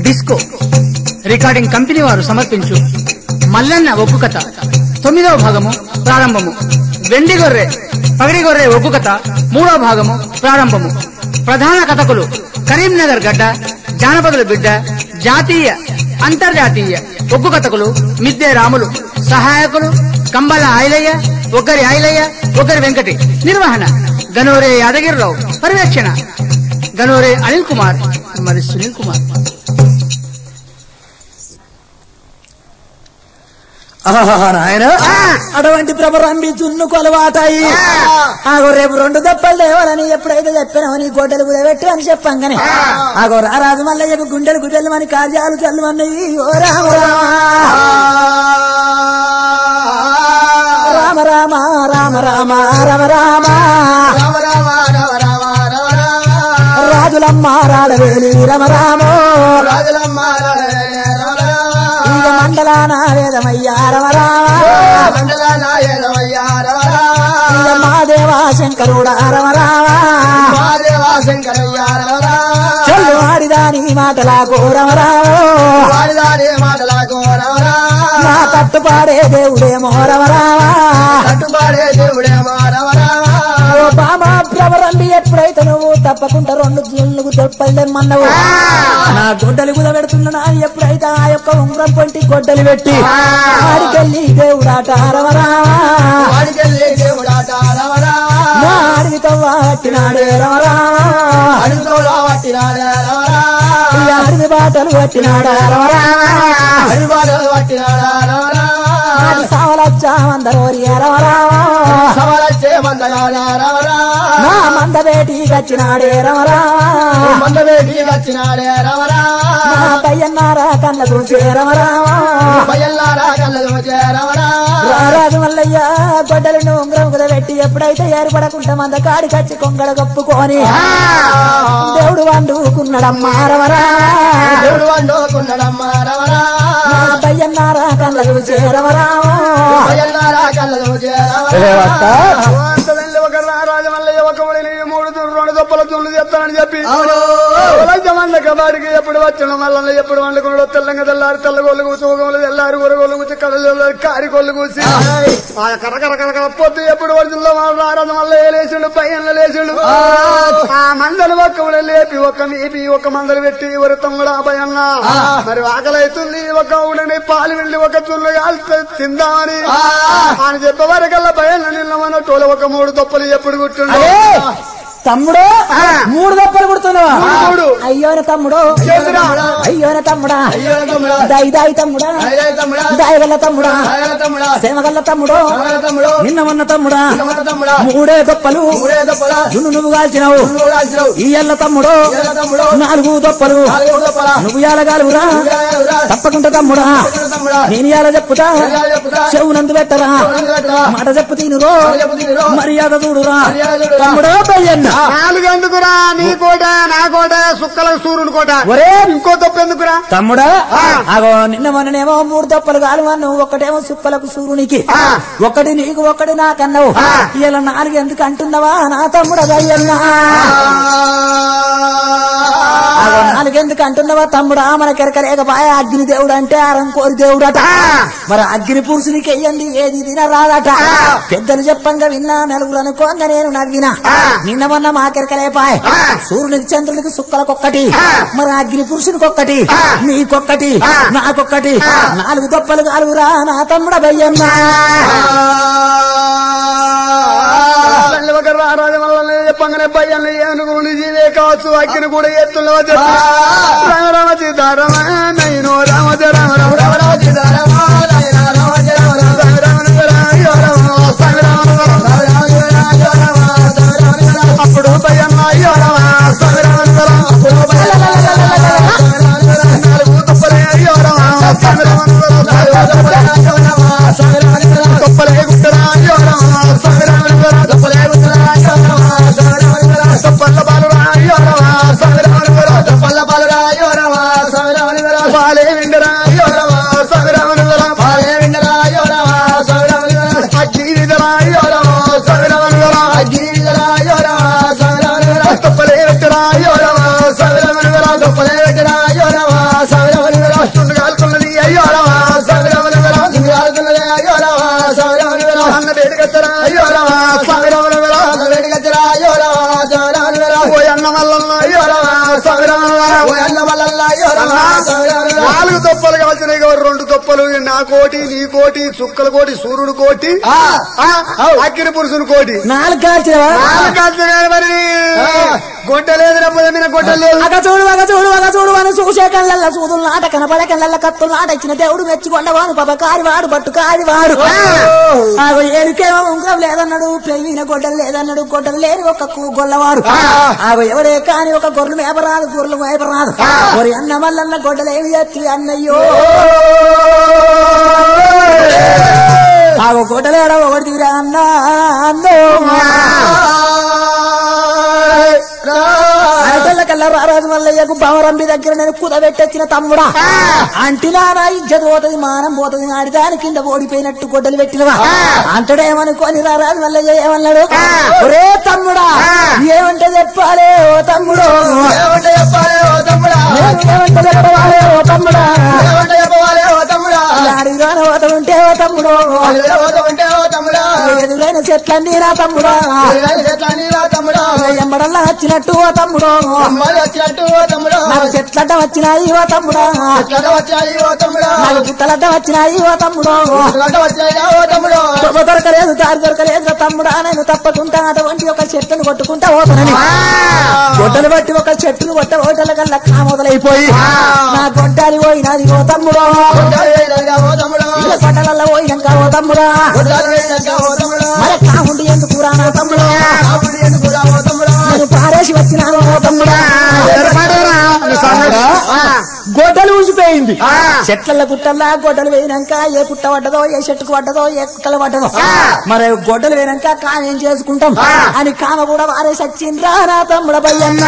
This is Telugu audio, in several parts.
డిస్కో రికార్డింగ్ కంపెనీ వారు సమర్పించు మల్లన్న ఒగ్గు కథ తొమ్మిదవ భాగము ప్రారంభము వెండి గొర్రె పగడి గొర్రె ఒగ్గు కథ మూడవ భాగము ప్రారంభము ప్రధాన కథకులు కరీంనగర్ గడ్డ జానపదుల బిడ్డ జాతీయ అంతర్జాతీయ ఒగ్గు కథకులు మిద్దె రాములు సహాయకులు కంబల ఐలయ్య ఒకరి ఐలయ్య ఒకరి వెంకటి నిర్వహణ గనోరే యాదగిరిరావు పర్యవేక్షణ గనోరే అనిల్ కుమార్ మరి సునీల్ కుమార్ ఆహా, నాయన అటువంటి ప్రభరంబి చున్ను కొలవాటాయి ఆగో రేపు రెండు దెబ్బలు లేవాలని ఎప్పుడైతే చెప్పినావు నీ గొడ్డలు కూడా పెట్టు అని చెప్పంగానే ఆగో రారాజు మల్లయ్యకు గుండెలు గుడ్డలు అని కార్యాలు చల్లమన్నవి ఓ రామ రామ రామ రామ రామ రామ రామ రాజులమ్మ రాడవేలి రమ రామో ఇక మండలాన వేదమయ్యా రమ రామ ఇక మాదేవా శంకరుడా రమ రామ చెల్లు ఆడిదాని మాటలాకు రమ రామో నా తట్టుపాడే దేవుడేమో రమ రామ ఓ బామా ప్రవరంబి ఎప్పుడైతే నువ్వు తప్పకుండా రెండు జున్నుకు తెప్పలేమన్నావు నా గొడ్డలి కుద పెడుతున్నా ఎప్పుడైతే ఆ యొక్క ఉంగరం పొంటి గొడ్డలి పెట్టి ఆడికెళ్ళి దేవుడాట రమరామా నా అడవి తవ్వాటినాడే రమరామా ఈ అడవి బాటలు పట్టినాడా రమరామా నాటి సావలచ్చా మందరోరి రమరామా నా మంద బేటి వచ్చినాడే రమరామా మందవేటి వచ్చినాడే రమరా నా పయ్యన్నారా కళ్ళ చూసే రమరామా భయల్లారా కళ్ళలు రమరా రారాజు మల్లయ్య గొడ్డలను ఉంగరం కుద పెట్టి ఎప్పుడైతే ఏర్పడకుండా మంద కాడి కచ్చి కొంగడ కప్పుకొని దేవుడు వండుకున్నాడమ్మా రమరా దేవుడు వండుకున్నాడమ్మ రమరా నా పయ్యన్నారా కళ్ళ చూసే రమరామా భయల్లారా కళ్ళలు ఒక రాజు మల్లయ్య ఒక ఒడిని మూడు దుర్రు రెండు దొప్పల దుళ్ళు చెప్తానని చెప్పి మంద కబాడికి ఎప్పుడు వచ్చిన మళ్ళీ ఎప్పుడు వండుకున్నాడు తెల్లంగా తెల్లారి తెల్లగోళ్ళు కూసి ఊగోళ్ళు తెల్లారి ఊరగోళ్ళు కూసి కడలు కారిగోళ్ళు కూసి ఆ కర్ర కర్ర కర్ర కర్ర పొద్దు ఎప్పుడు వడుతుందో రారాజు మళ్ళీ లేచిండు పైన లేచిండు ఆ మందలు ఒక్క లేపి ఒక మేపి ఒక మందలు పెట్టి ఒక తమ్ముడు భయన్న మరి ఆకలి అవుతుంది ఒక ఉడని పాలు వెళ్ళి ఒక తుళ్ళు కాల్చి తిందామని ఆయన చెప్పే వరకల్లా భయం నిన్న టోల ఒక మూడు తొప్పలు ఎప్పుడు కుట్టుండు తమ్ముడు మూడు దప్పలు కుడుతున్నావా మూడు. అయ్యోన తమ్ముడు చేతురా. అయ్యోన తమ్ముడా దాయి దాయి తమ్ముడా దాయగల్ల తమ్ముడా సేమగల్ల తమ్ముడు నిన్న మొన్న తమ్ముడా మూడే దొప్పలు జున్ను నువ్వు కాల్చినావు ఈ ఎల్ల తమ్ముడు నాలుగు దొప్పలు నువ్వు ఎలగాలురా తప్పకుండా తమ్ముడా నేను ఎలా చెప్పుతా చెవునందు పెట్టరా మాట చెప్పు తినురో మర్యాద చూడురా తమ్ముడో పయ్యన్న నాలుగెందుకురా నీ కోట నా కోట సుక్కల సూర్యుని కోట ఒరే ఇంకో తప్పు ఎందుకురా తమ్ముడా అగో నిన్న మొన్ననేమో మూడు దప్పలు కాలు అన్నావు ఒకటేమో సుక్కలకు సూర్యునికి ఒకటి నీకు ఒకటి నాకన్నావు ఇలా నాలుగు ఎందుకు అంటున్నావా నా తమ్ముడు అయ్యన్నా అగో నాలుగు ఎందుకు అంటున్నావా తమ్ముడా మన కెరకలేకపాయ అగ్ని దేవుడు అంటే అరం కోరి దేవుడట మరి అగ్ని పురుషునికి వెయ్యండి ఏది తిన రాదట పెద్దలు చెప్పంగా విన్నా నలుగురు అనుకోంగా నేను నవ్వినా నిన్న మొన్న మా కెరకలేపాయ సూర్యునికి చంద్రునికి సుక్కలకొక్కటి మరి అగ్ని పురుషునికి ఒక్కటి నీకొక్కటి నాకొక్కటి నాలుగు దొప్పలు కాలురా నా తమ్ముడ బయ్యన్నా ఒక రారాజు వల్ల చెప్పంగానే భయాన్ని ఏనుగుని జీవే కావచ్చు అక్కిని కూడా ఎత్తుల్లో రామ రామ సీతారామ నైనో రామ జయ రామ రామ రామ రామ సీతారామ నైనా రామ జయ రామ రామ రామ రామ జయ రామ రామ రామ రామ రామ అప్పుడు భయన్న అయ్యో రామ రామ రామ రామ అప్పుడు భయన్న నాలుగు తప్పలే అయ్యో రామ రామ రామ తప్పలే గుట్టరా అయ్యో రామ రామ తప్పలే గుట్టరా అయ్యో రామ తప్పల్ల బాలురా అయ్యో రామ రామ తప్పల్ల బాలురా అయ్యో రామ రామ పాలే విండరా అయ్యో రామ రామ పాలే విండరా అయ్యో రామ రామ అగ్గిరిదరా అయ్యో రామ రామ అగ్గిరిదరా అయ్యో రామ తప్పలే విట్టరా అయ్యో రామ తప్పలే విట్టరా అయ్యో రామ నాలుగు దొప్పలు కాల్చినాయి కాబట్టి రెండు దొప్పలు నా కోటి నీ కోటి చుక్కల కోటి సూర్యుడు కోటి ఆ, అగ్ని పురుషుని కోటి నాలుగు కాల్చినవా నాలుగు కాల్చినాయి మరి గొడ్డ లేదు రమ్మదమ్మిన గొడ్డ లేదు అగ చూడు అగ చూడు అగ చూడు అని చూసే కళ్ళల్ల చూదులు నాట కనపడే కళ్ళల్ల కత్తులు నాట ఇచ్చిన దేవుడు మెచ్చుకొండవాడు పాప కారివాడు బట్టు కారివాడు ఆగో ఏడుకేమో ఉంగరం లేదన్నాడు పెరిగిన గొడ్డలు లేదన్నాడు గొడ్డలు లేని ఒక కు- గొల్లవాడు ఆగో ఎవడే కాని ఒక గొర్రెలు మేపరాదు గొర్రెలు మేపరాదు మరి అన్న మల్లన్న గొడ్డలు ఏమి చేస్తుంది అన్నయ్యో ఆగో గొడ్డలేడ ఒకటి తీరా అన్న అన్నో ఆడపిల్ల కల్లా రారాజు మల్లయ్యకు భవరంబి దగ్గర నేను కుదబెట్టొచ్చిన తమ్ముడా అంటినా నా ఇజ్జత పోతుంది మానం పోతుంది ఆడి దాని కింద ఓడిపోయినట్టు గొడ్డలు పెట్టినవా అంటడేమనుకోని రారాజు మల్లయ్య ఏమన్నాడు ఒరే తమ్ముడా ఏమంటే చెప్పాలే ఓ తమ్ముడు ఏమంటే చెప్పాలి ఓ తమ్ముడా నేను ఏమంటే చెప్పాలే ఓ తమ్ముడా ఏమంటే చెప్పాలి ఓ తమ్ముడా ఆడిగాన పోత ఉంటే ఓ తమ్ముడు పోతామంటే ఓ తమ్ముడా ఎదురైన చెట్లన్నీ నా తమ్ముడా ఎట్లా నీరా తమ్ముడా ఎంబడల్లా వచ్చినట్టు ఓ తమ్ముడు అమ్మాయి వచ్చినట్టు ఓ తమ్ముడా నాకు చెట్లడ్డ వచ్చినాయి ఓ తమ్ముడా ఎట్లా వచ్చాయి ఓ తమ్ముడా నాకు గుట్టలడ్డ వచ్చినాయి ఓ తమ్ముడు ఎట్లా వచ్చాయి ఓ తమ్ముడు తొమ్మ దొరకలేదు దారి దొరకలేదు తమ్ముడా నేను తప్పకుండా అటువంటి ఒక చెట్టును కొట్టుకుంటా పోతానని గొడ్డలు బట్టి ఒక చెట్టును కొట్ట ఓటల కల్లా కామొదలైపోయి నా గొడ్డాలి పోయినది ఓ తమ్ముడు ఓ తమ్ముడు ఇలా గొడ్డలల్లో పోయినాక ఓ తమ్ముడా ఓ తమ్ముడు మరి కాముండి ఎందుకు రా నా తమ్ముడు అప్పుడు ఎందుకు రా ఓ తమ్ముడు నేను పారేసి వచ్చినాను ఓ తమ్ముడా గొడ్డలు ఊసిపోయింది చెట్ల గుట్టల్లా గొడ్డలు వేయినాక ఏ పుట్ట పడ్డదో ఏ చెట్టుకు పడ్డదో ఏ కుట్టలు పడ్డదో మరి గొడ్డలు వేయినాక కామేం చేసుకుంటాం అని కామ కూడా వారే సచ్చిండ్రా నా తమ్ముడ బయ్యన్న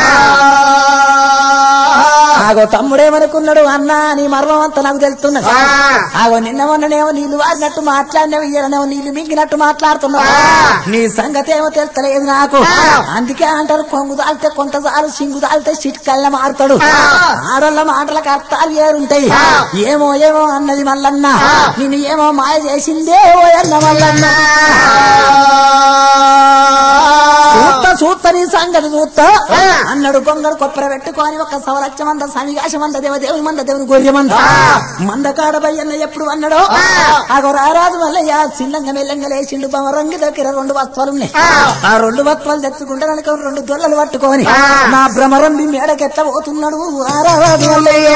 ఆగో తమ్ముడేమనుకున్నాడు అన్నా నీ మర్మం అంతా నాకు తెలుస్తున్నది ఆగో నిన్న మొన్ననేమో నీళ్లు వారినట్టు మాట్లాడినావు ఇయ్యనేమో నీళ్లు మింగినట్టు మాట్లాడుతున్నావు నీ సంగతి ఏమో తెలుస్తలేదు నాకు అందుకే అంటారు కొంగు దాల్తే కొంత చాలు సింగు దాల్తే చిట్కల్ల మారుతాడు ఆడోళ్ళ మాటలకు అర్థాలు ఏరుంటాయి ఏమో ఏమో అన్నది మల్లన్న నిన్ను ఏమో మాయ చేసిందే ఓ అన్న మల్లన్న సూత్త సూత్త నీ సంగతి సూత్త అన్నాడు గొంగడు కొప్పర పెట్టుకొని ఒక సవలక్ష మంద సమిగాశ మంద దేవదేవుని మంద దేవుని గొర్రె మంద మంద కాడ బయ్యన్న ఎప్పుడు అన్నాడో ఆగో రారాజు మల్లయ్య సిల్లంగా మెల్లంగా లేచిండు బమరంగి దగ్గర రెండు వస్త్రాలు ఉన్నాయి ఆ రెండు వస్త్రాలు తెచ్చుకుంటే కనుక రెండు దొల్లలు పట్టుకొని నా భ్రమరంబి మేడకెట్ల పోతున్నాడు రారాజు మల్లయ్య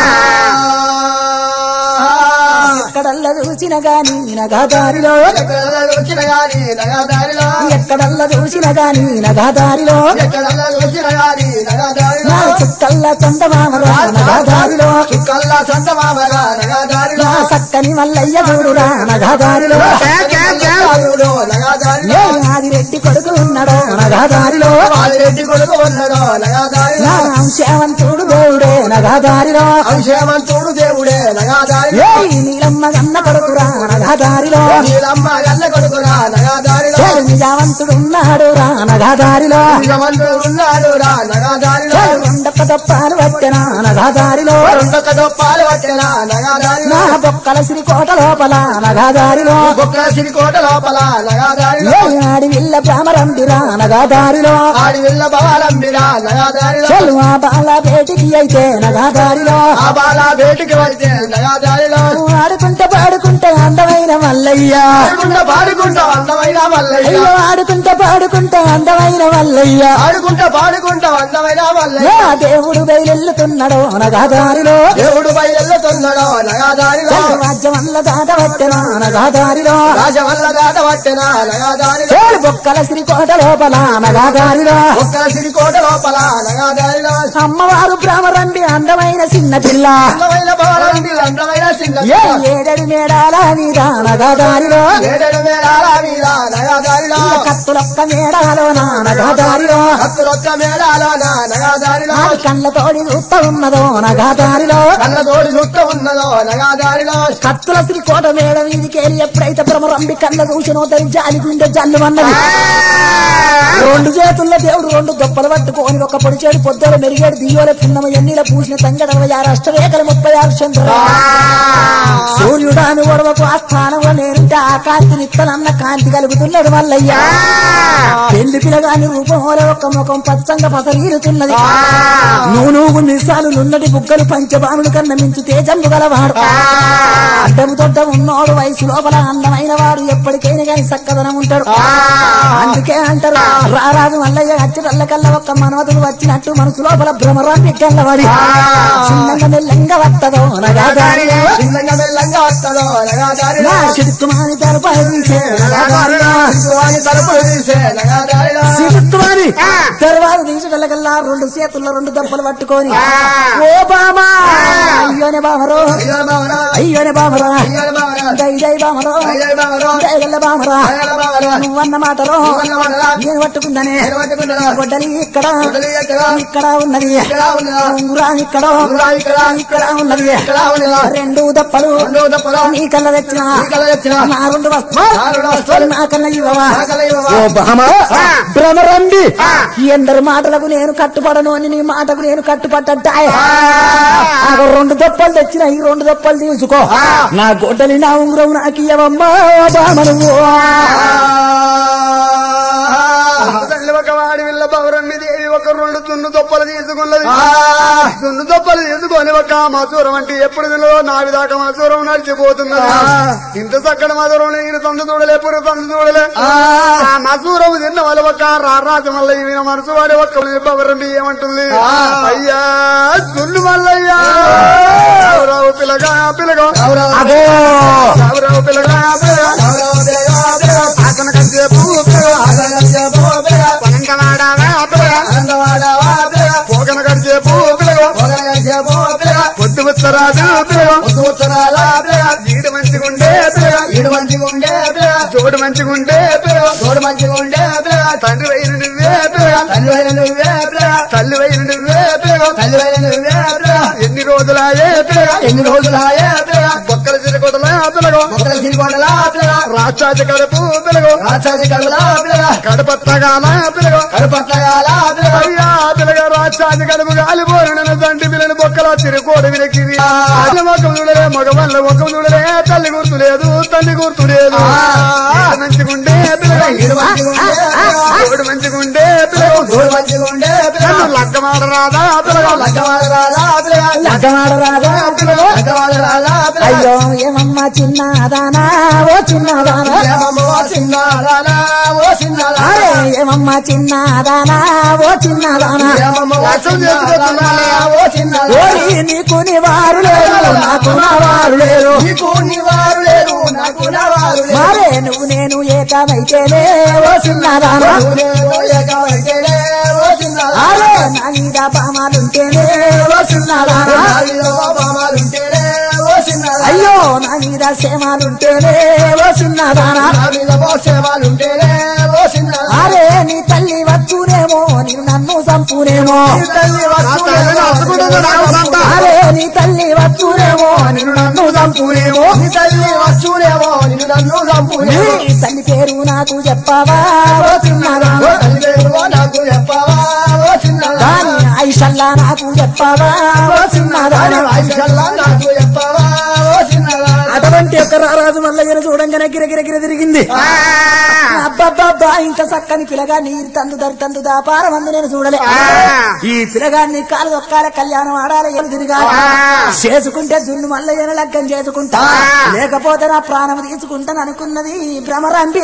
ఎక్కడల్లా చూసిన గాని నగాదారిలో వచ్చిన గాని నగదారిలో ఎక్కడల్లా చూసిన గాని నగాదారిలో ఎక్కడల్లా వచ్చిన గాని నగదారిలో నా చుట్టల్లా చందమామరా నగాదారిలో కల్లా సంత మామగా నగదారిలో నా సక్కని మల్లయ్య చూడురా నగాదారిలో నగదారిలో ఏ ఆదిరెడ్డి కొడుకు ఉన్నాడో నగాదారిలో రెడ్డి కొడుకు ఉన్నాడో నగదారిలో నా అంశవంతుడు దేవుడే నగాదారిలో అభిషేమంతుడు దేవుడే నగదారిలో ఏ నీలమ్మ గన్న కొడుకురా నగాదారిలో నీలమ్మ గల్ల కొడుకురా నగదారిలో ఏ నిజావంతుడు ఉన్నాడు రా నగాదారిలో నిజమంతుడు ఉన్నాడు రా నగదారిలో ఏ రెండొక్క తప్పాలు పట్టిన నగాదారిలో రెండొక్క దొప్పాలు పట్టిన నగదారిలో నా బొక్కల సిరికోట లోపల నగాదారిలో బొక్కల సిరికోట లోపల నగదారిలో ఏ ఆడి విల్ల భ్రమరండిరా నగాదారిలో ఆడి వెళ్ళ బాలంబిరా నగదారిలో చెల్లు ఆ బాల బేటికి అయితే నగాదారిలో ఆ బాల బేటికి వస్తే నగదారిలో ఆడుకుంటే పాడుకుంటే అందమైన మల్లయ్య ఆడుకుంటా పాడుకుంటా అందమైన మల్లయ్య అయ్యో ఆడుకుంటే పాడుకుంటే అందమైన మల్లయ్య ఆడుకుంటా పాడుకుంటా అందమైన నా మల్లయ్య దేవుడు బయలుతున్నాడు నగాదారిలో దేవుడు బయలుతున్నాడో నగదారిలో చెల్లు రాజ్యం వల్ల దాటవట్టెన నగాదారిలో రాజవల్ల దాట పట్టిన నగదారిలో చెల్లు బొక్కల శ్రీకోట లోపల నగాదారిలో ఒక్కల సిరికోట లోపల నగదారిలో అమ్మవారు భ్రమరండి అందమైన చిన్న పిల్ల అందమైన బాలంబి అందమైన చిన్న ఏ ఏడడి మేడాల మీద నగాదారిలో ఏడేడు మేడాల మీద నగదారిలో కత్తులొక్క మేడాలో నగాదారిలో హక్కులొక్క మేడాల నగదారిలో ఆడి కళ్ళతోడి చూస్తా ఉన్నదో నగాదారిలో కళ్ళ తోడి చుట్ట ఉన్నదో నగదారిలో కత్తుల శ్రీకోట మేడ మీదికి వెళ్ళి ఎప్పుడైతే భ్రమరంబి కళ్ళ చూసినో తరి జాలి గుండె జల్లు అన్నది రెండు చేతుల్లో దేవుడు రెండు దొప్పలు పట్టుకొని ఒక పొడిచేడు పొద్దుల మెరిగేడు దియ్యోల పున్నమ ఎన్నిల పూసిన తంగడవ ఆరు అష్టరేఖలు ముప్పై ఆరు చంద్ర సూర్యుడాను ఒడవకు ఆ స్థానంలో నేనుంటే ఆ కాంతి నిత్తనన్న కాంతి కలుగుతున్నాడు మల్లయ్య పెళ్లి పిలగాని రూపంలో ఒక ముఖం పచ్చంగా పసరీరుతున్నది నువ్వు నువ్వు నిస్సాలు నున్నటి బుగ్గలు పంచబాణులు కన్న మించు తేజంబు గలవాడు అడ్డము తొడ్డ ఉన్నోడు వయసు లోపల అందమైన వాడు ఎప్పటికైనా కానీ చక్కదనం ఉంటాడు అందుకే అంటారు రారాజు మల్లయ్య అచ్చటల్ల కల్లా ఒక్క మనవతుడు వచ్చినట్టు మనసు లోపల భ్రమరాన్ని గల్లవాడి చిన్నంగా మెల్లంగా వత్తదో నగాదారి చిన్నగా మెల్లంగా వస్తాడో నగాదారిలో. నా చిరుక్కుమాని తలపై తీసే నగాదారిలో. శివాని తలుపులు తీసే నగాదారిలో. సిరుక్కుమాని తర్వాత తీసటల్లకల్లా రెండు చేతుల్లో రెండు దెబ్బలు పట్టుకొని ఓ బామా అయ్యోనే బామరో అయ్యో బావరా, అయ్యోనే బామరా అయ్యో బావరా, దై దై బామరో అయ్యో బావరా, దయగల్ల బామరా అయ్యో బావరా, నువ్వన్న మాటలో నువ్వన్న మాటలో నేను పట్టుకుందనే నేను పట్టుకుంటానా? గొడ్డలి ఇక్కడ గొడ్డలి ఎక్కడ? ఇక్కడ ఉన్నది ఇక్కడ ఉన్నదా? ఉంగురాని ఇక్కడ ఉంగురాని ఇక్కడ? ఇక్కడ ఉన్నది ఇక్కడ ఉన్నదా? రెండు దప్పలు రెండో దప్పలు నీ కళ్ళ తెచ్చిన నీ కళ్ళ తెచ్చిన నా రెండు వస్తువులు నా రెండు వస్తువులు నా కన్నా ఇవ్వవా నా కళ్ళ ఇవ్వవా? ఓ బహమా భ్రమరండి ఎందరి మాటలకు నేను కట్టుపడను అని నీ మాటకు నేను కట్టుపడ్డాయి రెండు దప్పలు తెచ్చిన ఈ రెండు దప్పలు తీసుకో నా గొడ్డలి నా ఉంగరం నాకు ఇవ్వమ్మా బామను తల్లి ఒక వాడి విల్ల పౌరమ్మి దేవి ఒక రెండు దున్ను దొప్పలు తీసుకున్నది దున్ను దొప్పలు తీసుకొని ఒక మసూరం అంటే ఎప్పుడు తినదో నావి దాకా మసూరం నడిచిపోతున్నది ఇంత చక్కటి మధురం నేను తండ్రి చూడలే ఎప్పుడు తండ్రి చూడలే ఆ మసూరం తిన్న వాళ్ళ ఒక రారాజు మల్ల ఈయన మనసు వాడి ఒక్క పౌరమ్మి ఏమంటుంది అయ్యా దున్ను మల్లయ్యా రావు పిల్లగా పిల్లగా అగో రావు పిల్లగా పిల్లగా ఆసన కంచేపు పిల్లగా పనంగవాడావా పిల్లగా పోగన గడిచేపు పిల్లగా పొద్దు ఉత్తరాజు పిల్లగా ఈడు మంచిగుండే పిల్లగా జోడు మంచిగుండే పిల్లగా తండ్రి వైన నువ్వే పిల్లగా తల్లి వైన నువ్వే పిల్లగా ఎన్ని రోజులాయే పిల్లగా ఎన్ని రోజులాయే పిల్లగా బొక్కల చిరకొడలా పిల్లగా మొక్కల సిరికొండలా పిల్లగా రాక్షాజ కడుపు పిల్లగా రాక్షసి కడుపులా పిల్లగా కడపత్తగాల పిల్లగా కడుపట్లగాల పిల్లగా అయ్యా పిల్లగా రాక్షాజ కడుపు గాలిపోయిన తండ్రి పిల్లని బొక్కల చిరుకోడు వినకివి మొక్కం చూడలే మగవాళ్ళ మొక్కం చూడలే తల్లి గుర్తు లేదు తల్లి గుర్తు లేదు ఈడు మంచిగుండే పిల్లగా ఈడు మంచిగుండే పిల్లగా. ఈడు మంచిగుండే పిల్లగా తోడు మంచిగా ఉండే పిల్లగా నన్ను లగ్గమాట రాదా పిల్లగా లగ్గవాడరాలా పిల్లగా లగ్గమాడరాదా లగ్గవాడరాలా పిల్లగా అయ్యో ఏమమ్మా చిన్నదానా ఓ చిన్నదానా ఏమమ్మో చిన్నారాలా ఓ చిన్నారా అరే ఏమమ్మా చిన్నదానా ఓ చిన్నదానా ఏమమ్మో చిన్నారాలా ఓ చిన్నారా ఓరి నీకు నివారు లేరు నాకు నవారు లేరు నీకు నివారు లేరు నాకు నవారు లేరు మరే నువ్వు నేను ఏకమైతేనే ఓ చిన్నదానా నేను ఏకమైతేనే ఓ చిన్నారా అరే నా మీద పామాలుంటేనే ఓ చిన్నదానా నాలో బామాలుంటేనే ఓ చిన్నారా అయ్యో నా మీద సేమాలుంటేనే ఓ చిన్నదానా నా మీద సేవాలుంటేనే ఓ చిన్నారా అరే నీ తల్లి వచ్చునేమో నేను నన్ను చంపునేమో నీ తల్లి తల్లిని హత్తుకుంటుంది నాకు సంత. అరే నీ తల్లి వచ్చునేమో నేను నన్ను చంపునేమో నీ తల్లి వస్తువులేమో నిన్ను నన్ను చంపునేమో నీ తల్లి పేరు నాకు చెప్పావా ఓ చిన్నదానా ఓ తల్లి పేరు నాకు చెప్పవా ఓ చిన్నారా దాని ఐషల్లా నాకు చెప్పావా ఓ చిన్నదానా ఐషల్లా నాకు చెప్పవా ఓ చిన్నారా అటువంటి ఒక రారాజు మల్లయ్యను చూడంగానే గిరగిర తిరిగింది అబ్బబ్బబ్బా ఇంత చక్కని పిల్లగా నీ తందు దరి తందు దాపారం అందు నేను చూడలే ఈ పిల్లగాన్ని కాలు దొక్కాల కళ్యాణం ఆడాలి ఎలు తిరగాలి చేసుకుంటే జున్ను మల్లయ్యను లగ్గం చేసుకుంటా లేకపోతే నా ప్రాణం తీసుకుంటాను అనుకున్నది భ్రమరంపి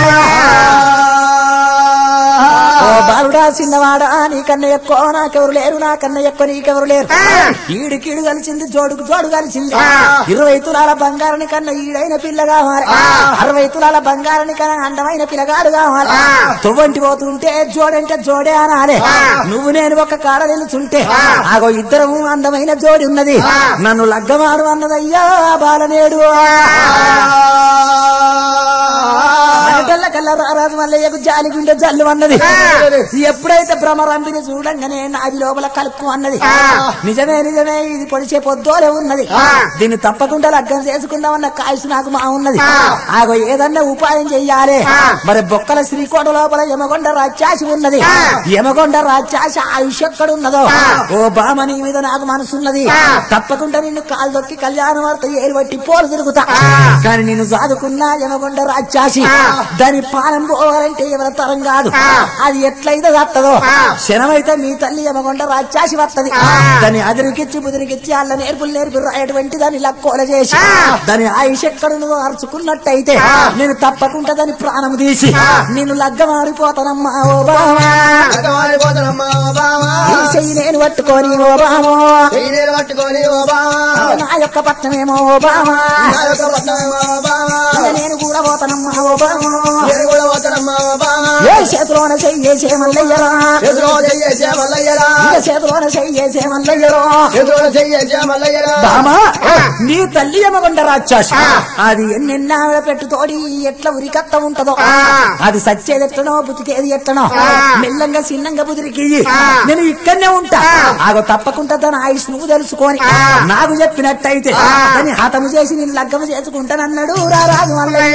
ఓ బాలుడా చిన్నవాడా నీకన్నా ఎక్కువ నాకెవరు లేరు నాకన్నా ఎక్కువ నీకెవరు లేరు ఈడు కీడు కలిసింది జోడుకు జోడు కలిసింది ఇరవై తులాల బంగారాని కన్నా ఈడైన పిల్ల కావాలి అరవై తులాల బంగారాని కన్నా అందమైన పిల్లగాడు కావాలి తువ్వంటి పోతుంటే జోడంటే జోడే అనాలే నువ్వు నేను ఒక కాడ నిలుచుంటే ఆగో ఇద్దరము అందమైన జోడి ఉన్నది నన్ను లగ్గమాడు అన్నదయ్యా బాలనేడు అనటల్ల కల్లా రారాజు మల్లయ్యకు జాలి గుండె జల్లు అన్నది ఎప్పుడైతే భ్రమరంపిని చూడంగానే నాది లోపల కలుపు అన్నది నిజమే నిజమే ఇది పొడిచే పొద్దోలే ఉన్నది దీన్ని తప్పకుండా లగ్గం చేసుకుందామన్న కాయసు నాకు మా ఉన్నది ఆగో ఏదన్నా ఉపాయం చెయ్యాలి మరి బొక్కల శ్రీకోట లోపల యమగొండ రాజ్యాసి ఉన్నది యమగొండ రాజ్యాసి ఆయుష్ ఎక్కడున్నదో ఓ బామ నీ మీద నాకు మనసున్నది తప్పకుండా నిన్ను కాలు దొక్కి కళ్యాణ వార్త ఏలు బట్టి పోలు తిరుగుతా కానీ నేను చదువుకున్నా యమగొండ రాజ్యాసి దాని పాలన పోవాలంటే ఎవరి తరం కాదు అది ఎట్లయితే వస్తుందో శనమైతే మీ తల్లి యమగొండ రాజ్యాసి వస్తది దాన్ని అదిరికిచ్చి బుదిరికిచ్చి అల్ల నేర్పులు నేర్పి రాయటువంటి దాన్ని లక్కోల చేసి దాని ఆయుష్ ఎక్కడున్నదో అరుచుకున్నట్టయితే నేను తప్పకుండా దాని ప్రాణం తీసి నేను లగ్గమారిపోతానమ్మా ఓ బావా అటవారిపోతానమ్మా ఓ బావా. నీ చెయ్యి నేను పట్టుకొని ఓ బావా చెయ్యినేరు పట్టుకొని ఓ బావా. నా యొక్క పట్టణమేమో ఓ బావా నా యొక్క పట్టణమేమో ఓ బావా. ఇక నేను కూడా పోతానమ్మా ఓ బావా నేను కూడా పోతానమ్మా ఓ బావా. ఏ చేతిలోన చెయ్యేసే మల్లయ్యరా ఎదురో చెయ్యేసే మల్లయ్యరా. ఇక చేతిలోన చెయ్యేసే మల్లయ్యరా ఎదురో చెయ్యేసే మల్లయ్యరా. బామా నీ తల్లి ఎమగొండ రాక్షసి అది ఎన్నెన్న పెట్టుతోడి ఎట్లా ఉరికత్త ఉంటదో అది సచ్చేది ఎట్లనో బుతికేది ఎట్లనో మెల్లంగా చిన్నంగా బుదిరికి నేను ఇక్కడనే ఉంటా ఆగో తప్పకుండా తన ఆయుష్ నువ్వు తెలుసుకొని నాకు చెప్పినట్టయితే దాన్ని హతము చేసి నేను లగ్గము చేసుకుంటానన్నాడు రారాజు మల్లయ్య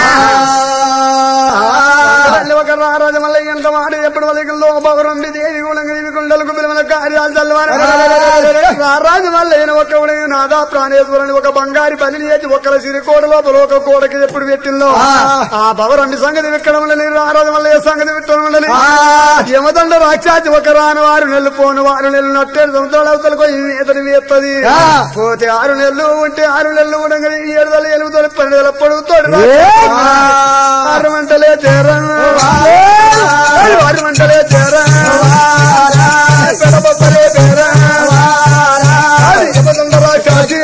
తల్లి ఒక రారాజు మళ్ళీ ఎంత మాట ఎప్పుడు వలకల్లో బవరండి దేవి గుణంగా ఇవి గుండెలకు పిలవల కార్యాలు చల్లవారు రారాజు మళ్ళీ ఒక నాదా ప్రాణేశ్వరుని ఒక బంగారి పని చేసి ఒకరి సిరికోట లోపల ఒక కోడకి ఎప్పుడు పెట్టిందో ఆ బవరండి సంగతి విక్కడం ఉండని రారాజు మళ్ళీ సంగతి విట్టడం ఉండని యమదండ రాక్షాచి ఒక రాని వారు నెల్లు పోను వారు నెల్లు నట్టేడు సముద్రాల అవతలకు ఇతని వేత్తది పోతే ఆరు నెలలు ఉంటే ఆరు నెలలు ఉండగా ఏడు నెలలు ఎలుగుతాడు పన్నెండు నెలలు పొడుగుతాడు ఆరు మంటలే చేరా ఆరు మంటలే చేరా పెడబొబ్బలే చేరా యమదండ రాక్షాచి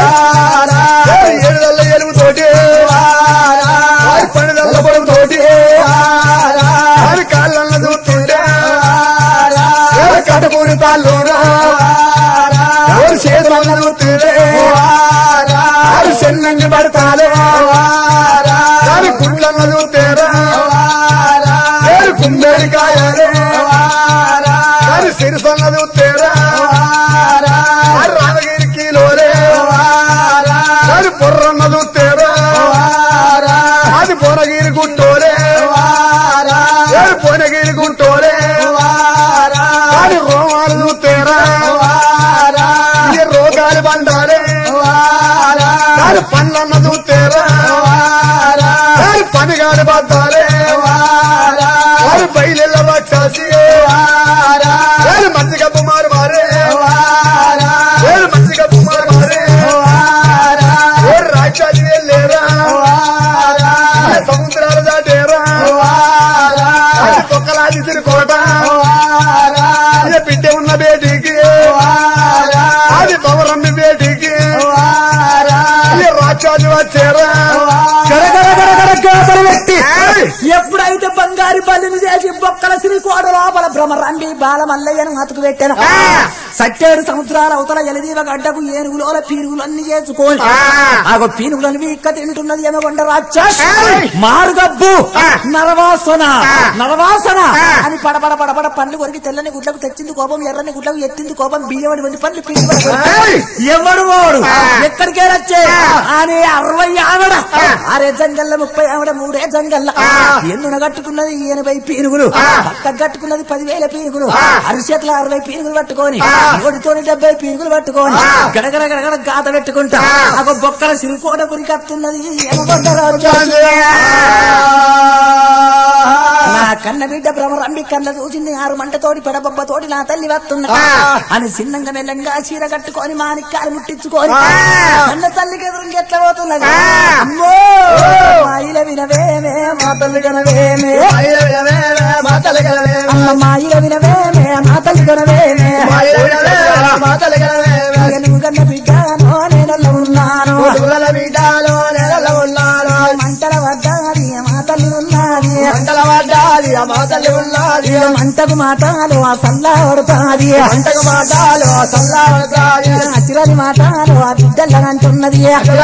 ఏడు నెలల ఎలుగుతోటి పన్నెండు నెలల పొడుగుతోటి ఆరు కాళ్ళన్న చూస్తుంటే కటకూరి తాళ్ళూరా ఆరు చేతులన్న చూస్తుంటే ఆరు చెన్నంగి పడతాలే ఆరు గుళ్ళన్న చూస్తేరా ఆరు కుందేరికాయలే ఆరు సిరిసన్న చూస్తేరా ఆరు రామగిరి కిలోలే ఆరు పొర్రన్న చూస్తేరా అది పొరగిరి గుట్టోలే ఆరు పొనగిరి గుట్టోలే ఆరు రోమాలు చూస్తేరా ఈ రోగాలు బండాలే ఆరు పన్నన్న చూస్తేరా ఆరు పనిగాడు బద్దాలే ఆరు బయలు రాక్షసి ఆరు మంచిగా మారు మారే ఆరు మంచిగా మారు మారే ఆరు రాక్షసి వెళ్ళేరా సముద్రాలు దాటేరా అది తొక్కలాది తిరుకోట అది బిడ్డ ఉన్న బేటీకి అది పవరమ్మి బేటీకి అది రాక్షసి వచ్చారా ఎప్పుడైతే బంగారు పల్లిని చేసి బొక్కల శ్రీకోడ లోపల భ్రమరండి బాలమల్లయ్యను అతుకు పెట్టాను సట్టేడు సముద్రాల అవతల ఎలదీవ గడ్డకు ఏనుగులోల పీనుగులు అన్ని చేసుకొని ఆగో పీనుగులను వీక్క తింటున్నది ఎమగొండ రాక్షస్ మారుగబ్బు నరవాసన నరవాసన అని పడబడ పడబడ పండ్లు కొరికి తెల్లని గుడ్లకు తెచ్చింది కోపం ఎర్రని గుడ్లకు ఎత్తింది కోపం బియ్యమడి వంటి పండ్లు పిండి ఎవడు వాడు ఎక్కడికే వచ్చే అని అరవై ఆవిడ అరే జంగల్ల ముప్పై ఆవిడ మూడే జంగల్ల ఎన్నున కట్టుకున్నది ఎనభై పీనుగులు పక్క కట్టుకున్నది పదివేల పీనుగులు అరిచేట్ల అరవై పీనుగులు పట్టుకొని ఓడితోని డెబ్బై పీనుగులు పట్టుకొని గడగడ గడగడ గాత పెట్టుకుంటా ఒక బొక్కల సిరికోట గురికత్తున్నది ఎమగొండ రాజు నా కన్న బిడ్డ భ్రమరంబి కళ్ళ చూసింది ఆరు మంటతోటి పెడబొబ్బతోటి నా తల్లి వస్తున్నా అని చిన్నంగా మెల్లంగా చీర కట్టుకొని మానిక్కాలు ముట్టించుకొని కన్న తల్లికి ఎదురు ఎట్లా పోతున్నది అమ్మో మాయిల వినవేమే మా తల్లి కనవేమే అమ్మ మాయిల వినవేమే మా తల్లి కనవేమే ఇక నువ్వు కన్న బిడ్డనో నేనల్ల ఉన్నాను మంటల వద్దాది మా తల్లి ఉన్నది మంటల పడ్డాది ఆ మా తల్లి ఉన్నది మంటకు మాటలు ఆ సల్లా పడతాది పంటకు మాటాలు చల్లారతాది అచిరని మాటలు ఆ బిడ్డలంటున్నది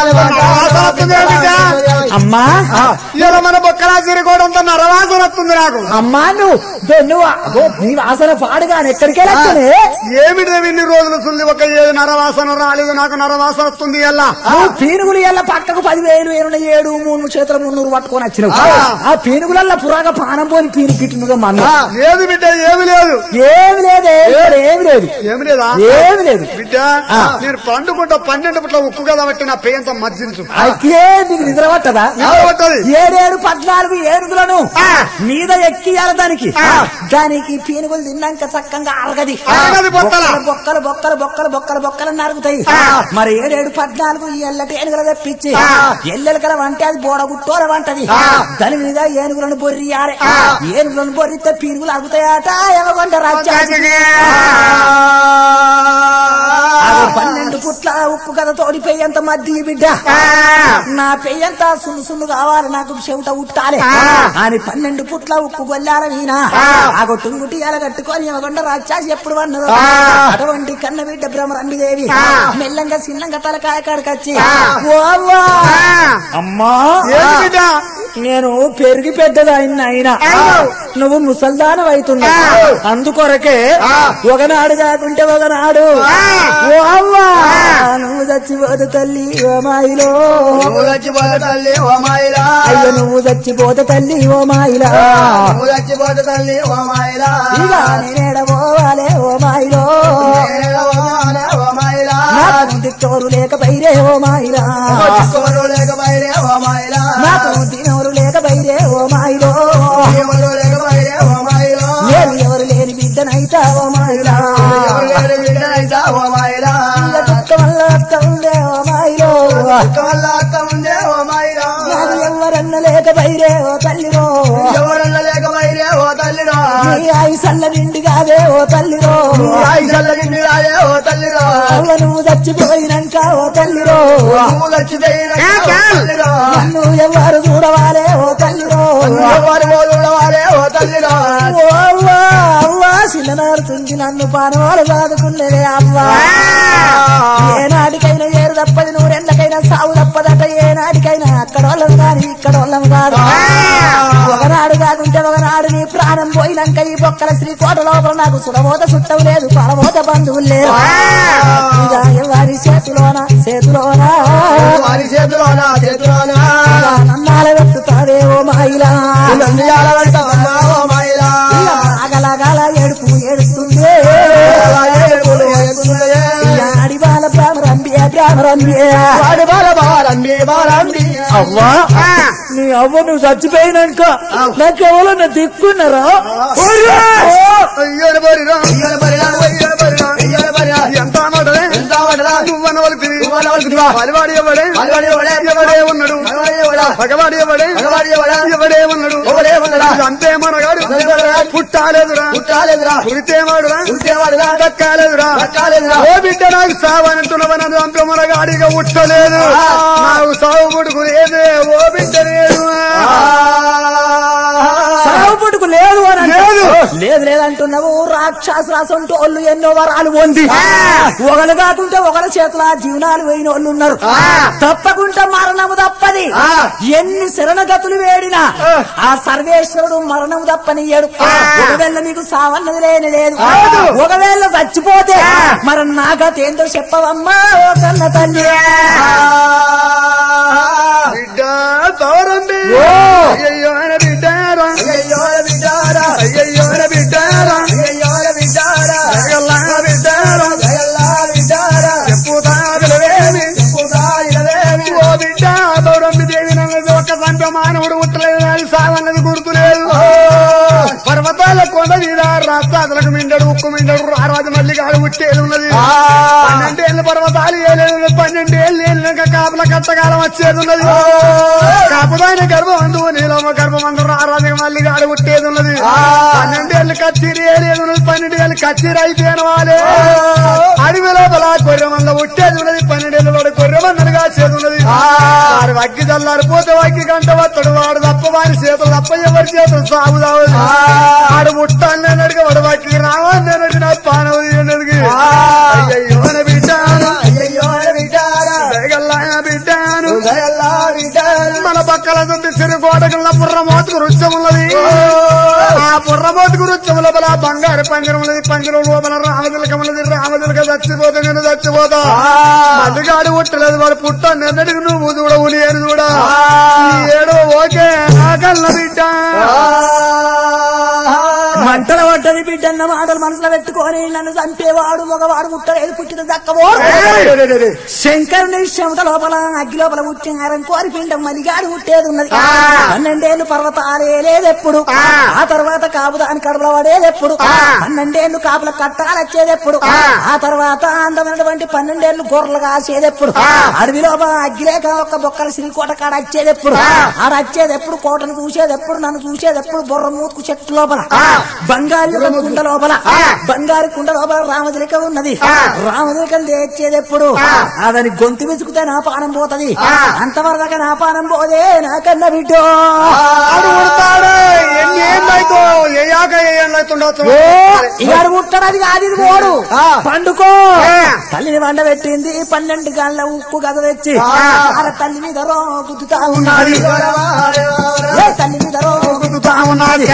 అమ్మా ఇలా మన బొక్కరాశిరి కూడా అంత నరవాసన వస్తుంది నాకు అమ్మా నువ్వు దో నువ్వు అగో, నీ వాసన పాడుగా ఎక్కడికి వెళ్ళొచ్చనే ఏమిటి ఇన్ని రోజులు సుల్లి ఒక ఏది నరవాసన రాలేదు నాకు నరవాసన వస్తుంది ఎలా నువ్వు పీనుగులు ఎల్ల పక్కకు పదివేలు ఏడు ఏడు మూడు చేతుల మున్నూరు పట్టుకొని వచ్చినావు ఆ పీనుగులల్ల పురాగా పానం పోని పీను గిట్టునుగా మన లేదు బిడ్డ ఏమి లేదు ఏమి లేదే ఇక్కడ ఏమి లేదు ఏమి లేదా ఏమి లేదు బిడ్డ నేను పండుకుంటా పన్నెండు పుట్ల ఉక్కు కదా బట్టి నా పేయంత మర్జించు అయితే నీకు నిద్ర పట్టదా నిద్ర పట్టది. ఏడేడు పద్నాలుగు ఏనుగులను మీద ఎక్కియాల దానికి దానికి పీనుగులు తిన్నాక చక్కగా అరగది అరగది బొక్కల. బొక్కలు బొక్కలు బొక్కలు బొక్కలు బొక్కలు నరుగుతాయి మరి ఏడేడు పద్నాలుగు ఈ ఎల్లటి ఏనుగులు తెప్పించి ఎల్లెలకల వంటే అది బోడగుట్టోల వంటది దాని మీద ఏనుగులను బొర్రియారే ఏనుగులను బొర్రితే పీనుగులు అరుగుతాయట ఎవగొండ రాజ్యానికి ఆగో పన్నెండు పుట్ల ఉప్పు కథ తోడిపోయేంత మధ్య బిడ్డ నా పెయ్యంతా సున్ను సున్ను కావాలి నాకు చెవిట ఉట్టాలి అని పన్నెండు పుట్ల ఉప్పు గొల్లాల వీణ ఆగో టుంగుటి అల కట్టుకొని ఇవ్వకుండా రాక్షసి ఎప్పుడు వన్నదో అటువంటి కన్న బిడ్డ భ్రమరంబిదేవి మెల్లంగా చిన్నంగా తలకాయ కాడకొచ్చి "ఓ అవ్వా! అమ్మా ఏమి బిడ్డ నేను పెరిగి పెద్దదాయిన అయినా నువ్వు ముసల్దానం అవుతున్నా అందుకొరకే ఒకనాడు కాకుంటే ఒకనాడు ఓ అవ్వా నువ్వు చచ్చిపోతే తల్లి ఓ మాయిలో నువ్వు చచ్చిపోతే తల్లి ఓ మాయిలా అయ్యో నువ్వు చచ్చిపోతే తల్లి ఓ మాయిలా నువ్వు చచ్చిపోతే తల్లి ఓ మాయిలా ఇక నేనేడ పోవాలే ఓ మాయిలో నేలవానే ఓ మాయిలా నాకు దిక్కోరు లేక బైరే ఓ మాయిలా చిక్కోరు లేక బయలే ఓ మాయిలా నాకు తినోరు లేక బైరే ఓ మాయిలో ఎవరు లేక బయలే ఓ మాయిలా నేను ఎవరు లేని బిడ్డనైతా ఓ మాయిలా ఎవరు లేని బిడ్డనైతా ఓ మాయిలా ఇక దుఃఖ వల్ల అక్క ఉందే ఓ మాయిలో అక్క వల్ల అక్క ఉందే ఓ మాయిలా నాకు ఎవరన్న లేక బైరే ఓ తల్లిరో ఎవరన్న లేక బయలే ఓ తల్లిరా నీ ఆయుసల్ల నిండి కాదే ఓ తల్లిరో రాయి చల్లగింది రాయే ఓ తల్లిరా అవ్వ నువ్వు చచ్చిపోయినాక ఓ తల్లిరో నువ్వు లచ్చిదైన తల్లిరా నన్ను ఎవరు చూడవాలే ఓ తల్లిరో ఎవరు మోదుడవాలే ఓ తల్లిరా ఓ అవ్వా అవ్వా చిన్ననాడుతుంది నన్ను పానవాలు సాదుకున్నదే అవ్వా ఏనాటికైనా ఏరు తప్పది నూరెళ్ళకైనా సాగు తప్పదట ఏనాటికైనా అక్కడ వాళ్ళం కాని ఇక్కడ వాళ్ళం కాదు ఒకనాడు కాకుంటే ఒకనాడు నీ ప్రాణం పోయినాక ఈ బొక్కల శ్రీకోట లోపల నాకు సుడబోత సుట్టం లేదు పడబోత బంధువులు లేరు ఇక ఎవరి చేతిలోన చేతిలోన వారి చేతిలోన చేతిలోన ఇక నన్నాల పెట్టుతావే ఓ మాయిలా నందియాల వెంట ఉన్నావో మాయిలా అగలగల ఏడుపు ఏడుస్తుంది ఏడుపులు ఏడుపులే. ఆడి బాల భ్రామరంబి భ్రామరంబి వాడి బాల బాలంబి బాలంబి అవ్వా నీ అవ్వ నువ్వు చచ్చిపోయినాక నాకు ఎవరన్నా దిక్కున్నారా అయ్యో బరిరా ఇయ్యాల పరిరా, ఇయ్యాల పరిరా, ఇయ్యాల పరిరా. ఎంత మాటలే ఎంత వాడరా? నువ్వన్న వాళ్ళకి నువ్వు అన్న వాళ్ళకి దివా. పలివాడి ఎవడే పలివాడి ఎవడే? ఎవడే ఉన్నాడు మగవాడి ఎవడా? పగవాడి ఎవడే మగవాడి ఎవడా? ఎవడే ఉన్నాడు ఎవడే ఉన్నాడా? అంతే మనగాడు మనగాడురా? పుట్టాలేదురా పుట్టాలేదురా? పుడితే వాడురా పుడితేవాడురా? దక్కాలేదురా దక్కాలేదురా? ఓ బిడ్డ నాకు సావనంటున్నవ నన్ను అంత మనగాడిగా ఉట్టలేదు నాకు సావు పుడుకు లేదే ఓ బిడ్డ లేదు సాగు పుట్టుకు లేదు అని అంటే- లేదు. లేదు లేదంటున్నావు రాక్షస రాసంటూ వాళ్ళు ఎన్నో వరాలు పొంది ఒకరు కాకుంటే ఒకరి చేతుల జీవనాలు పోయిన వాళ్ళు ఉన్నారు తప్పకుండా మరణము తప్పది ఎన్ని శరణగతులు వేడినా ఆ సర్వేశ్వరుడు మరణము తప్పనియ్యాడు ఒకవేళ నీకు సావన్నది లేని లేదు ఒకవేళ చచ్చిపోతే మరి నాకతేందో చెప్పవమ్మా ఓ కన్న తల్లి బిడ్డ తోరండి అయ్యయ్యో ఆయన బిడ్డారా అయ్యయ్యో బిడ్డారా, అయ్యయ్యో ఆయన బిడ్డారా అయ్యయ్యో బిడ్డారా, జగల్లా బిడ్డారా జయల్లా బిడ్డారా, చెప్పుతా విలువేమి చెప్పుతా ఇలవేమి, ఓ బిడ్డ తోరంబి దేవి నన్నది ఒక సంప మానవుడు ఉట్టలేదు అని సావన్నది గుర్తులేదు పర్వతాల కొండ మీద రాష్ట్రాలకు మిండడు ఉక్కు మిండడు రారాజు మల్లి గాడు ఉట్టేది ఉన్నది పన్నెండేళ్ళు పర్వతాలు ఏలేదు ఉన్నది పన్నెండేళ్ళు ఏళ్ళక కాపుల కట్టకాలం వచ్చేది ఉన్నది కాపుదాయన గర్భం అందు నీలమ్మ గర్భం అందు రారాజు మల్లి గాడు ఉట్టేది ఉన్నది పన్నెండేళ్ళు కచ్చిరి ఏలేదు ఉన్నది పన్నెండేళ్ళు కచ్చిరి అయిపోయిన వాళ్ళే అడవి లోపల గొర్రె మంద ఉట్టేది ఉన్నది పన్నెండేళ్ళు వాడు గొర్రె ఏమన్నదిగా చేతున్నది వాడు వగ్గి చల్లారిపోతే వగ్గి గంట వత్తడు వాడు తప్ప వారి చేతులు తప్ప ఎవరి చేతులు సాగు తావదు వాడు ముట్టాన్ని అడిగి వాడు వగ్గి రావాలని అడిగి నా పానవది అన్నది అయ్యయ్యో నా బిడ్డాను అయ్యయ్యో విడారా వేగల్లా బిడ్డాను ఉదయల్లా విడారా మన పక్కల నుండి సిరి గోడకుల బుర్రమోతుకు రుచ్చం ఉన్నది ఆ బుర్రమోతుకు రుచ్చం లోపల బంగారు పంజరం ఉన్నది పంజరం లోపల రామదిలకం ఉన్నది రామదిలక చచ్చిపోతే నేను చచ్చిపోతా మల్లిగాడు పుట్టలేదు వాడు పుట్ట నిన్నటికి నువ్వు చూడవు నేను చూడా ఈ ఏడు ఓకే ఆకల్ల బిడ్డ మంటల పడ్డది బిడ్డన్న మాటలు మనసులో పెట్టుకొని నన్ను చంపేవాడు మగవాడు ముట్టలేదు పుట్టిన దక్కబో శంకరుని చెమట లోపల అగ్గి లోపల పుట్టినారం కోరి పిండం మలిగాడు పుట్టేది ఉన్నది పన్నెండేళ్లు పర్వతాలే లేదెప్పుడు ఆ తర్వాత కాపుదాని కడపల పడేదెప్పుడు పన్నెండేళ్లు కాపుల కట్టాలు వచ్చేదెప్పుడు ఆ తర్వాత అందమైనటువంటి పన్నెండేళ్లు గొర్రెలు కాసేదెప్పుడు అడవి లోపల అగ్గి లేక ఒక బొక్కల శ్రీకోట కాడ వచ్చేదెప్పుడు ఆడ వచ్చేదెప్పుడు కోటను చూసేదెప్పుడు నన్ను చూసేదెప్పుడు బొర్ర మూతుకు చెట్టు లోపల బంగారు యొక్క కుండ లోపల బంగారు కుండ లోపల రామదిలిక ఉన్నది రామదిలికం తెచ్చేదెప్పుడు అదని గొంతు విసుకుతే నా పానం పోతది అంతవరదాకా నా పానం పోదే నాకన్న బిడ్డో ఆడు పుడతాడు ఎన్ని ఏళ్ళైతో ఏ యాక ఏ ఏళ్ళైతుండొచ్చు ఇగాడు పుట్టడది కాదు ఇది ఓడు పండుకో తల్లిని వండ పెట్టింది పన్నెండు గంటల ఉక్కు గద తెచ్చి ఆడ తల్లి మీద రో గుద్దుతా ఉన్నది ఏ తల్లి మీద రో గుద్దుతా ఉన్నది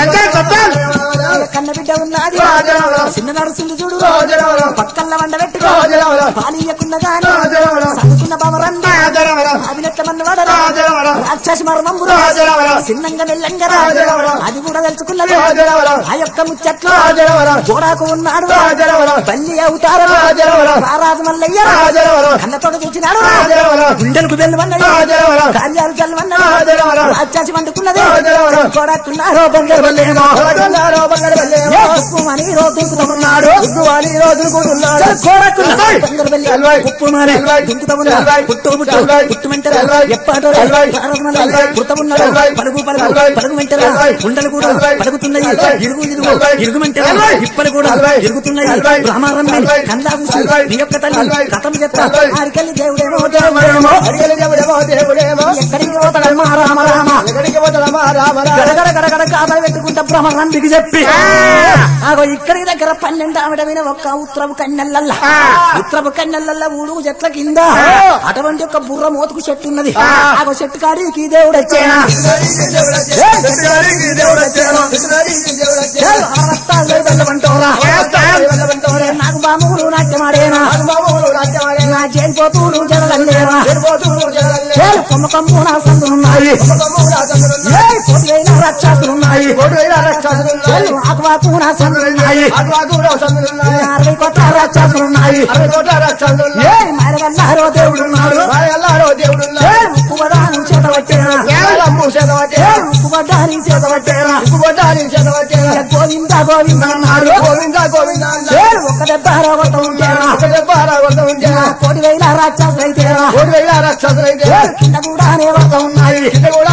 కన్న బిడ్డ ఉన్నది చిన్న నడుస్తుంది చూడు పక్కల్ల వండ పెట్టుకో పాలియకున్న గాని చదువుకున్న బావరన్న అవినట్ల మన్నవాడరా రాక్షసి మర్మంబురా చిన్నంగా మెల్లంగా అది కూడా తెలుసుకున్నది ఆ యొక్క ముచ్చట్లు గోడాకు ఉన్నాడు బల్లి అవుతారు రారాజు మల్లయ్య కన్నతోడు తెచ్చినాడు గుండెలకు వెళ్ళమన్నది కార్యాలు చల్లమన్నది రాక్షసి వండుకున్నది గోడాకున్నారు బంగారు బల్లేమో ఏ ఉప్పుమని రోజు దుంకుతున్నాడు గోడాకున్న బంగారు బల్లి ఉప్పుమని దుంకుతున్నాడు పుట్టు పుట్టు పుట్టు మెంటరా ఎప్పాటో కృత ఉన్నాడు పలుగు పలుగు పలుగు మెంటరా ఉండలు కూడా పలుగుతున్నాయి ఇరుగు ఇరుగు ఇరుగు మెంటరా ఇప్పలు కూడా ఇరుగుతున్నాయి రామారమ్మి కందా చూసి నీ యొక్క తల్లి కథం చెత్త ఆరికెళ్ళి దేవుడేమో దేవుడేమో ఎక్కడికి పోతాడమ్మా రామ రామ గడగడ గడగడ కాదలు పెట్టుకుంటా బ్రహ్మరందికి చెప్పి ఆగో ఇక్కడి దగ్గర పన్నెండు ఆవిడ విన ఒక్క ఉత్తరపు కన్నెల్లల్లా ఉత్తరపు కన్నెల్లల్లా ఊడు చెట్ల కింద అటువంటి ఒక బుర్ర మోతుకు చెట్టు ఉన్నది ఆగో చెట్టు కాడికి దేవుడు వచ్చేనా నాకు బాములు నాట్యమాడేనా నా చేరిపోతూరు జరగలేరా చేలు కొమ్మ కొమ్ము నా సందులున్నాయి ఏ కోటి అయిన రాక్షసులున్నాయి చేలు ఆకువాకు నా సందులున్నాయి అరవై కోట్ల రాక్షసులున్నాయి ఏ మారగల్లారో దేవుడున్నాడు ఏ ఉప్పు వడాను చేత పట్టేనా ఏ ఉప్పు వడ్డాని చేత పట్టేనా ఇక గోవింద గోవింద అన్నాడు ఏ ఒక్క దెబ్బ కొట్ట ఉంటేనా నా కోటి వేల రాక్షసులైతేనా ఏ కింద కూడా అనే వద్ద ఉన్నాయి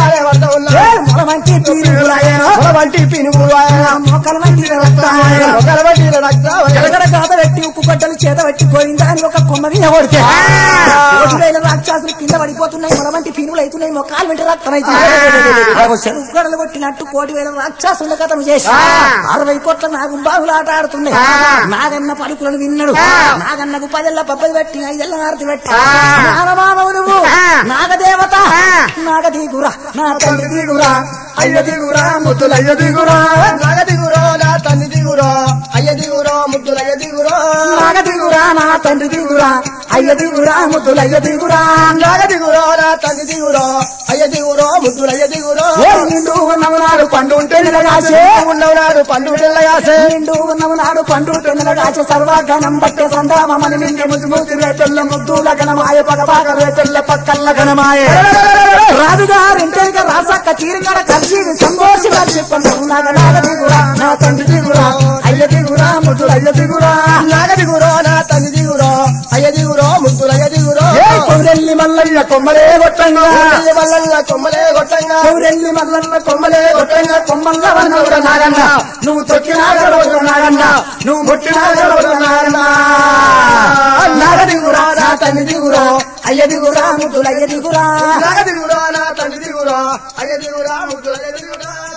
ఏ మొల వంటి తీరులాయేనా వంటి పినుగులు మొక్కల వంటి రక్తాయన జలగడ గాథ పెట్టి ఉప్పు గడ్డలు చేత పెట్టి పోయిందా అని ఒక కొమ్మ మీద కొడితే కోటి వేల రాక్షసులు కింద పడిపోతున్నాయి మొల వంటి పినుగులు అవుతున్నాయి మొక్కలు వెంట రక్తం అవుతున్నాయి చెరుకు గడలు కొట్టినట్టు కోటి వేల రాక్షసుల కథను చేసి అరవై కోట్ల నాగు బాగులు ఆట ఆడుతున్నాయి నాగన్న పలుకులను విన్నాడు నాగన్నకు పదెల్ల పబ్బది పెట్టి ఐదెల్ల హారతి పెట్టి నాగమామవు నువ్వు నాగదేవత నాగదీగురా నా తండ్రి దిగురా అయ్య దిగురా ముద్దులయ్య దిగురా నగ దిగురో నా తల్లి దిగురో అయ్య దిగురో ముద్దులయ్య దిగురో నాగ దిగురా నా తండ్రి దిగురా అయ్య దిగురా ముద్దులయ్య దిగురా నగ దిగురో నా తల్లి దిగురో అయ్య దిగురో ముద్దులయ్య దిగురో ఓ నిండు ఉన్నవు నాడు పండు ఉంటే నిలగాచే ఉన్నవనాడు పండు పిల్లగాసే నిండు ఉన్నవు నాడు పండు ఉంటే నిలగాచే సర్వగణం బట్టే సందామని నిండి ముద్దు ముద్దు రేటెల్ల ముద్దుల గణమాయ పగ పగ రేటెల్ల పక్కల్ల గణమాయ రాజుగారింటేక రాసక్క తీరుగడ కలిసి సంతోషి కలిసి నాగ నాగ దిగురా నా తండ్రి దిగురా అయ్య దిగురా ముద్దులయ్య దిగురా నగ దిగురో నా తల్లి దిగురో అయ్య దిగురో ముద్దులయ్య దిగురో ఏ కొమ్రెల్లి మల్లయ్య కొమ్మలే కొట్టంగా తల్లి వల్ల కొమ్మలే కొట్టంగా కొమ్రెల్లి మల్లన్న కొమ్మలే కొట్టంగా కొమ్మల్ల వన్నవుడ నాగన్న నువ్వు తొక్కినాగ రోజు నాగన్న నువ్వు ముట్టినాగ రోజు నాగన్న నాగదిగురా నా తండ్రి దిగురో అయ్య దిగురా ముద్దులయ్య దిగురా లాగ దిగురా నా తండ్రి దిగురా అయ్య దిగురా ముద్దులయ్య దిగురా